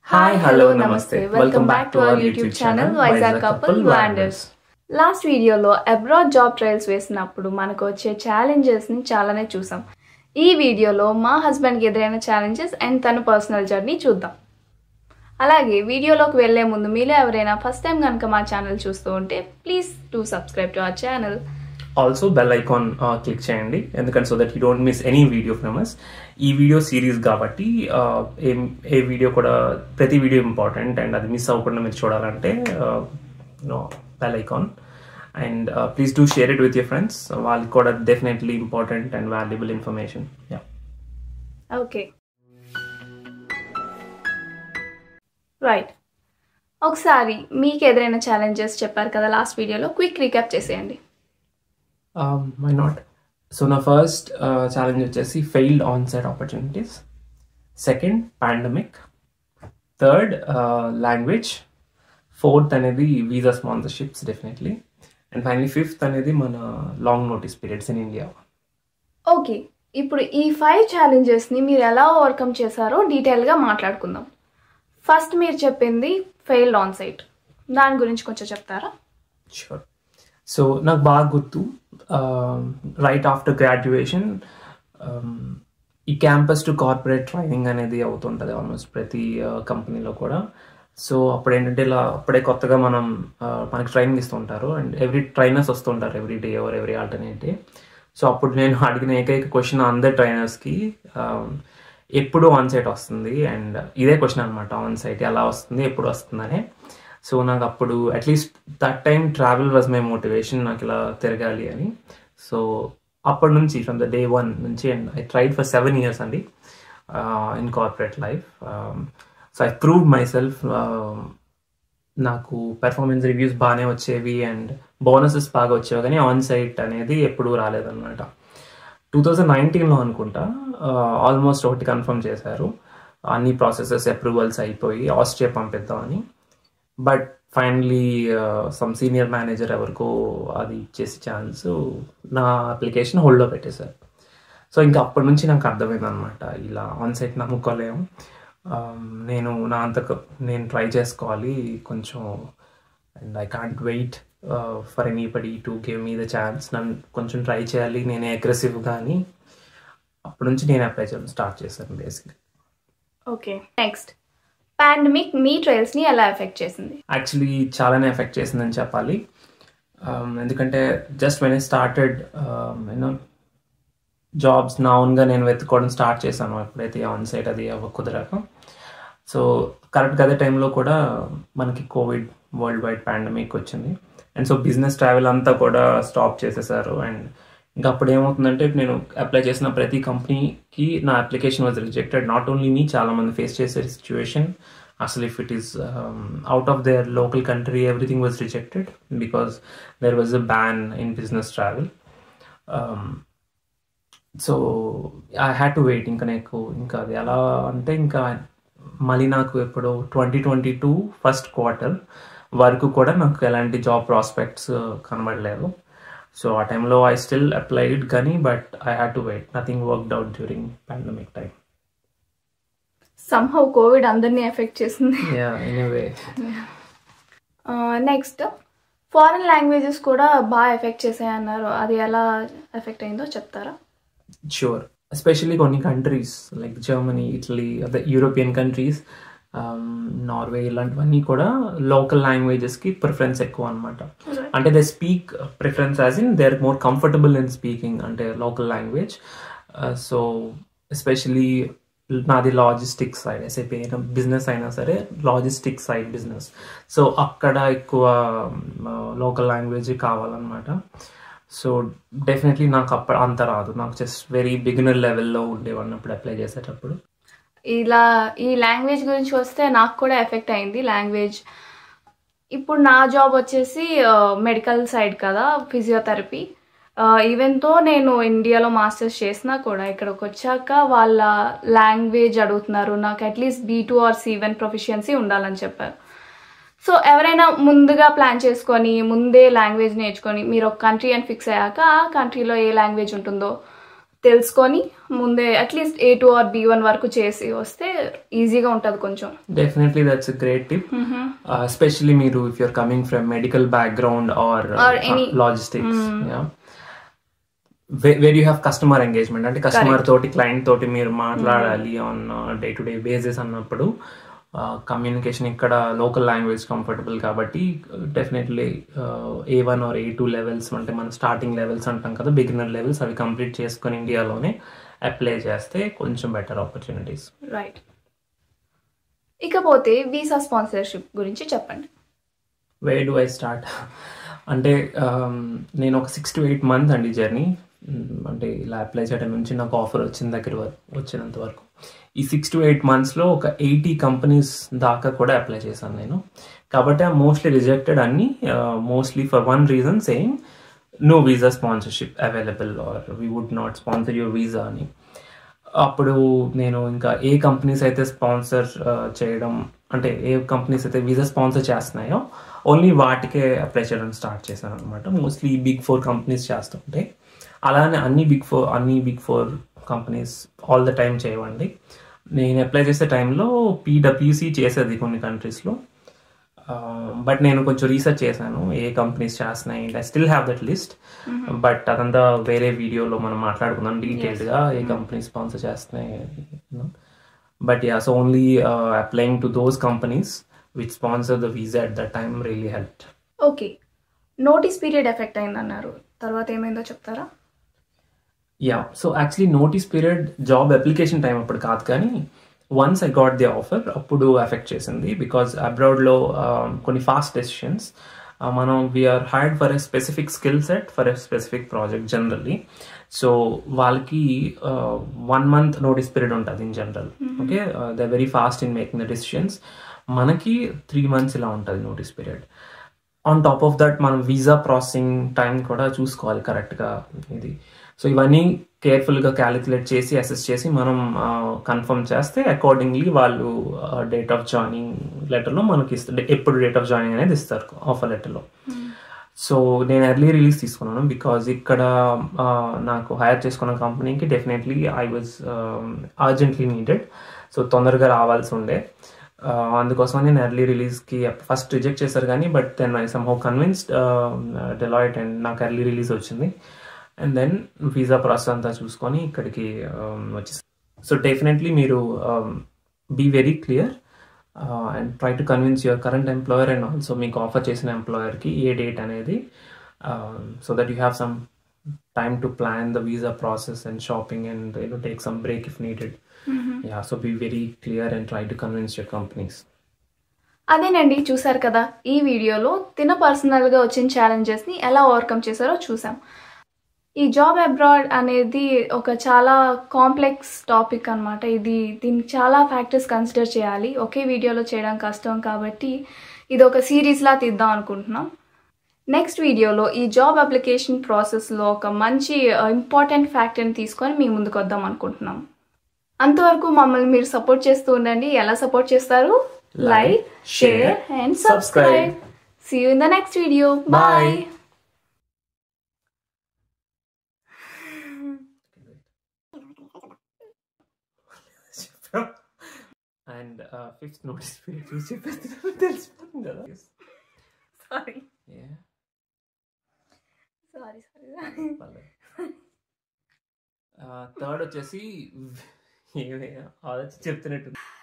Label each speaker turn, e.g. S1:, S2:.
S1: Hi hello నమస్తే welcome back to our YouTube channel Vizag couple wanders
S2: last వీడియోలో abroad job trials వేసినప్పుడు మనకు వచ్చే ఛాలెంజెస్ని చాలానే చూసాం ఈ వీడియోలో మా హస్బెండ్కి ఎదురైన ఛాలెంజెస్ అండ్ తన పర్సనల్ జర్నీ చూద్దాం అలాగే వీడియోలోకి వెళ్లే ముందు మీలో ఎవరైనా ఫస్ట్ టైం కనుక మా ఛానల్ చూస్తూ ఉంటే please to subscribe to our channel
S1: also bell icon click చేయండి ఎందుకంటే so that you don't miss any video from us ఈ వీడియో సిరీస్ కాబట్టి uh, ఏ ఏ వీడియో కూడా ప్రతి వీడియో ఇంపార్టెంట్ అండ్ అది మిస్ అవ్వకుండా మీరు చూడాలంటే no bell icon and please do share it with your friends వాళ్ళకి కూడా definitely important and valuable information yeah
S2: okay right ఒకసారి మీకు ఎదురైన ఛాలెంజెస్ చెప్పారు కదా లాస్ట్ వీడియోలో క్విక్ రీక్యాప్ చేసేయండి
S1: వై నాట్ సో నా ఫస్ట్ ఛాలెంజ్ వచ్చేసి failed on site opportunities second pandemic third language fourth అనేది visa sponsorships definitely and finally fifth అనేది మన long notice periods in India
S2: okay ఇప్పుడు ఈ ఫైవ్ ఛాలెంజెస్ని మీరు ఎలా ఓవర్కమ్ చేశారో డీటెయిల్గా మాట్లాడుకుందాం ఫస్ట్ మీరు చెప్పింది ఫెయిల్డ్ ఆన్ సైట్ దాని గురించి కొంచెం చెప్తారా
S1: షూర్ సో నాకు బాగా గుర్తు రైట్ ఆఫ్టర్ గ్రాడ్యుయేషన్ ఈ క్యాంపస్ టు కార్పొరేట్ ట్రైనింగ్ అనేది అవుతుంటుంది ఆల్మోస్ట్ ప్రతి కంపెనీలో కూడా సో అప్పుడు ఏంటంటే ఇలా అప్పుడే కొత్తగా మనం uh, మనకి ట్రైనింగ్ ఇస్తుంటారు అండ్ ఎవ్రీ ట్రైనర్స్ వస్తుంటారు every day or every alternate day so అప్పుడు నేను అడిగిన ఏకైక క్వశ్చన్ అందరి ట్రైనర్స్కి ఎప్పుడు ఆన్ సైట్ వస్తుంది అండ్ ఇదే క్వశ్చన్ అనమాట ఆన్ సైట్ ఎలా వస్తుంది ఎప్పుడు వస్తుందని సో నాకు అప్పుడు at least that time travel was my motivation నాకు ఇలా తిరగాలి అని సో అప్పటి నుంచి ఫ్రమ్ ద డే వన్ నుంచి and I tried for seven years అండి in corporate life so I prove myself నాకు పెర్ఫార్మెన్స్ రివ్యూస్ బాగానే వచ్చేవి అండ్ బోనసెస్ బాగా వచ్చేవి కానీ ఆన్ సైట్ అనేది ఎప్పుడూ రాలేదన్నమాట టూ థౌజండ్ నైన్టీన్లో అనుకుంటా ఆల్మోస్ట్ ఒకటి కన్ఫర్మ్ చేశారు అన్ని ప్రాసెసెస్ అప్రూవల్స్ అయిపోయి ఆస్ట్రియా పంపిద్దామని but finally some senior manager ఎవరికో అది ఇచ్చేసి ఛాన్స్ నా అప్లికేషన్ హోల్డ్లో పెట్టేశారు సో ఇంకా అప్పటి నుంచి నాకు అర్థమైంది అనమాట ఇలా ఆన్ సైట్ నమ్ముకోలేము Um, నేను నా అంత నేను ట్రై చేసుకోవాలి కొంచెం and I can't wait for anybody to give me the chance నన్ను కొంచెం ట్రై చేయాలి నేనే అగ్రెసివ్గా అని అప్పటి నుంచి నేను అప్లై చేయడం స్టార్ట్ చేశాను బేసిక్గా
S2: ఓకే నెక్స్ట్ పాండమిక్ మీ ట్రయల్స్ని ఎలా ఎఫెక్ట్ చేసింది
S1: యాక్చువల్లీ చాలానే ఎఫెక్ట్ చేసిందని చెప్పాలి Um, ఎందుకంటే just when I started you know jobs నా ఓన్గా నేను వెతుక్కోవడం స్టార్ట్ చేశాను ఎప్పుడైతే ఆన్ సైట్ అది అవ్వ కుదరక సో కరెక్ట్గా అదే టైంలో కూడా మనకి కోవిడ్ వరల్డ్ వైడ్ పాండమిక్ వచ్చింది అండ్ సో బిజినెస్ ట్రావెల్ అంతా కూడా స్టాప్ చేసేసారు అండ్ ఇంకా అప్పుడు ఏమవుతుందంటే నేను అప్లై చేసిన ప్రతి కంపెనీకి నా application was rejected not only me చాలా మంది ఫేస్ చేసే సిచ్యువేషన్ అసలు if it is out of their local country everything was rejected because there was a ban in business travel so I had to wait ఇంకా నాకు ఇంకా అది ఎలా అంటే ఇంకా మళ్ళీ నాకు ఎప్పుడు twenty twenty two first quarter వరకు కూడా నాకు ఎలాంటి జాబ్ ప్రాస్పెక్ట్స్ కనబడలేదు సో ఆ టైంలో ఐ స్టిల్ అప్లైడ్ కానీ but I had to wait nothing worked out during pandemic time
S2: somehow covid అందరినీ ఎఫెక్ట్ చేసింది
S1: yeah in way
S2: next foreign languages కూడా బాగా ఎఫెక్ట్ చేసాయి అన్నారు అది ఎలా ఎఫెక్ట్ అయిందో చెప్తారా
S1: షూర్ ఎస్పెషల్లీ కొన్ని కంట్రీస్ లైక్ జర్మనీ ఇటలీ అదే యూరోపియన్ కంట్రీస్ నార్వే ఇలాంటివన్నీ కూడా లోకల్ లాంగ్వేజెస్కి ప్రిఫరెన్స్ ఎక్కువ అనమాట అంటే they speak preference as in they are more comfortable in speaking అంటే లోకల్ లాంగ్వేజ్ సో ఎస్పెషలీ నాది లాజిస్టిక్స్ సైడ్ ఎస్ఐపి అయినా బిజినెస్ అయినా సరే లాజిస్టిక్స్ సైడ్ బిజినెస్ సో అక్కడ ఎక్కువ లోకల్ లాంగ్వేజ్ కావాలన్నమాట సో డెఫినెట్లీ నాకు అప్పుడు అంత రాదు నాకు జస్ట్ వెరీ బిగినర్ లెవెల్లో ఉండేవాడిని అప్పుడు అప్లై చేసేటప్పుడు
S2: ఇలా ఈ లాంగ్వేజ్ గురించి వస్తే నాకు కూడా ఎఫెక్ట్ అయింది లాంగ్వేజ్ ఇప్పుడు నా జాబ్ వచ్చేసి మెడికల్ సైడ్ కదా ఫిజియోథెరపీ ఈవెన్తో నేను ఇండియాలో మాస్టర్స్ చేసినా కూడా ఇక్కడికి వచ్చాక వాళ్ళ లాంగ్వేజ్ అడుగుతున్నారు నాకు at least B two or C one proficiency ఉండాలని చెప్పారు సో ఎవరైనా ముందుగా ప్లాన్ చేసుకొని ముందే లాంగ్వేజ్ నేర్చుకొని మీరు ఒక కంట్రీ అని ఫిక్స్ అయ్యాక ఆ కంట్రీలో ఏ లాంగ్వేజ్ ఉంటుందో తెలుసుకొని ముందే at least A two or B one వరకు చేసి వస్తే ఈజీగా ఉంటుంది కొంచెం
S1: definitely that's a great tip especially మీరు if you're coming from medical background or
S2: Or any-
S1: logistics where you have customer engagement అంటే కస్టమర్ తోటి క్లయింట్ తోటి మీరు మాట్లాడాలి on day to day basis అన్నప్పుడు కమ్యూనికేషన్ ఇక్కడ లోకల్ లాంగ్వేజ్ కంఫర్టబుల్ కాబట్టి definitely A one or A two levels అంటే మన స్టార్టింగ్ లెవెల్స్ అంటాం కదా బిగినర్ లెవెల్స్ అవి కంప్లీట్ చేసుకొని ఇండియాలోనే అప్లై చేస్తే కొంచెం బెటర్ ఆపర్చునిటీస్
S2: రైట్ ఇకపోతే వీసా స్పాన్సర్షిప్ గురించి చెప్పండి
S1: వే డు ఐ స్టార్ట్ అంటే um, నేను ఒక సిక్స్ టు ఎయిట్ మంత్ అండి జర్నీ అంటే ఇలా అప్లై చేయడం నుంచి నాకు ఆఫర్ వచ్చిన దగ్గర వరకు వచ్చినంత వరకు ఈ సిక్స్ టు ఎయిట్ మంత్స్లో ఒక ఎయిటీ కంపెనీస్ దాకా కూడా అప్లై చేశాను నేను కాబట్టి ఆ మోస్ట్లీ రిజెక్టెడ్ అన్ని mostly for one reason same no visa sponsorship available or we would not sponsor your visa అని అప్పుడు నేను ఇంకా ఏ కంపెనీస్ అయితే స్పాన్సర్ చేయడం అంటే ఏ కంపెనీస్ అయితే వీసా స్పాన్సర్ చేస్తున్నాయో ఓన్లీ వాటికే అప్లై చేయడం స్టార్ట్ చేశాను అనమాట మోస్ట్లీ బిగ్ ఫోర్ కంపెనీస్ చేస్తుంటాయి అలానే అన్ని బిగ్ ఫోర్ అన్ని big four companies all the time చేయవండి నేను అప్లై చేసే టైంలో పీడబ్ల్యూసీ చేసేది కొన్ని కంట్రీస్లో బట్ నేను కొంచెం రీసెర్చ్ చేశాను ఏ కంపెనీస్ చేస్తున్నాయి I still have that list but అదంతా వేరే వీడియోలో మనం మాట్లాడుకుందాం డీటెయిల్డ్గా ఏ కంపెనీస్ స్పాన్సర్ చేస్తున్నాయి but yeah so only applying to those companies which sponsor the visa at the time really help
S2: okay notice period effect అయిందన్నారు తర్వాత ఏమైందో చెప్తారా
S1: yeah so actually notice period job application time అప్పుడు కాదు కానీ once I got the offer అప్పుడు effect చేసింది because అబ్రాడ్లో కొన్ని ఫాస్ట్ డెసిషన్స్ మనం we're hired for a specific skill set for a specific project generally so వాళ్ళకి వన్ మంత్ నోటీస్ పీరియడ్ ఉంటుంది in general okay the very fast in making the decisions మనకి three months ఇలా ఉంటుంది notice period on top of that మనం visa processing time కూడా చూసుకోవాలి కరెక్ట్గా ఇది సో ఇవన్నీ కేర్ఫుల్గా క్యాలిక్యులేట్ చేసి అసెస్ చేసి మనం కన్ఫర్మ్ చేస్తే అకార్డింగ్లీ వాళ్ళు డేట్ ఆఫ్ జాయినింగ్ లెటర్లో మనకి ఇస్తారు ఎప్పుడు డేట్ ఆఫ్ జాయినింగ్ అనేది ఇస్తారు ఆఫర్ లెటర్లో సో నేను ఎర్లీ రిలీజ్ తీసుకున్నాను బికాజ్ ఇక్కడ ఆ, నాకు హైర్ చేసుకున్న కంపెనీకి definitely I was urgently needed so తొందరగా రావాల్సి ఉండే ఆ, అందుకోసం నేను ఎర్లీ రిలీజ్కి ఫస్ట్ రిజెక్ట్ చేశారు కానీ but then I somehow convinced Deloitte and నాకు ఎర్లీ రిలీజ్ వచ్చింది అండ్ దెన్ వీసా ప్రాసెస్ అంతా చూసుకొని ఇక్కడికి వచ్చేసి సో డెఫినెట్లీ మీరు be very clear and try to convince your current employer and also మీకు ఆఫర్ చేసిన ఎంప్లాయర్కి ఏ డేట్ అనేది so that you have some time to plan the visa process and shopping and you take some break if needed yeah so be very clear and try to convince your companies
S2: అదేనండి చూసారు కదా ఈ వీడియోలో తిన పర్సనల్గా వచ్చిన ఛాలెంజెస్ని ఎలా overcome చేశారో చూసాం ఈ జాబ్ అబ్రాడ్ అనేది ఒక చాలా కాంప్లెక్స్ టాపిక్ అన్నమాట ఇది దీనికి చాలా ఫ్యాక్టర్స్ కన్సిడర్ చేయాలి ఒకే వీడియోలో చేయడం కష్టం కాబట్టి ఇది ఒక సిరీస్లా తీద్దాం అనుకుంటున్నాం నెక్స్ట్ వీడియోలో ఈ జాబ్ అప్లికేషన్ ప్రాసెస్లో ఒక మంచి ఇంపార్టెంట్ ఫ్యాక్టర్ని తీసుకొని మీ ముందుకు వద్దాం అనుకుంటున్నాం అంతవరకు మమ్మల్ని మీరు సపోర్ట్ చేస్తూ ఉండండి ఎలా సపోర్ట్ చేస్తారు like share and subscribe see you in the next video bye
S1: and fifth notice period చూసి చెప్పేస్తున్నాను తెలిసిపోతుంది కదా
S2: సారీ
S1: Yeah,
S2: సారీ సారీ
S1: పర్లేదు. థర్డ్ వచ్చేసి ఏమే ఆలోచించి చెప్తున్నట్టు